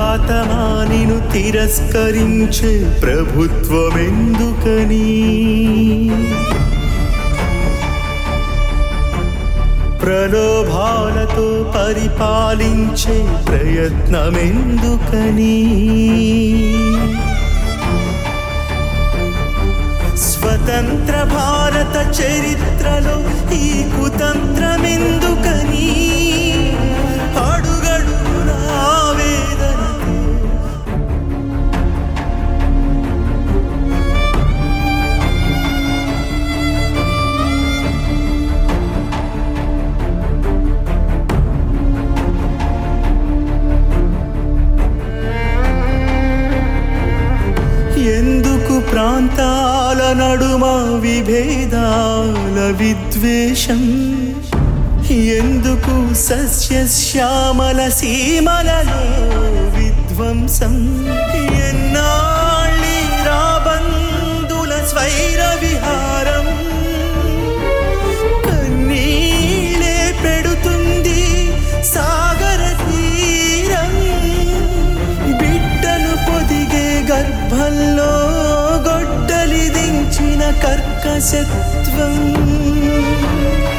దురాతమా నిను తిరస్కరించే ప్రభుత్వమెందుకని ప్రలోభాలతో పరిపాలించే ప్రయత్నమెందుకని స్వతంత్ర భారత చరిత్రలో ఈ కుతంత్రమెందుకని అడుగడుగునా వేదనతో ఎందుకు ప్రాంతాల నడుమ విభేదాల విద్వేషం ఎందుకు సస్యశ్యామల సీమలలో విధ్వంసం ఎన్నాళ్ళి రాబందుల స్వైర విహారం కన్నీళ్ళే పెడుతుంది సాగర తీరం బిడ్డను పొదిగే గర్భంలో గొడ్డలి దించిన కర్కశత్వం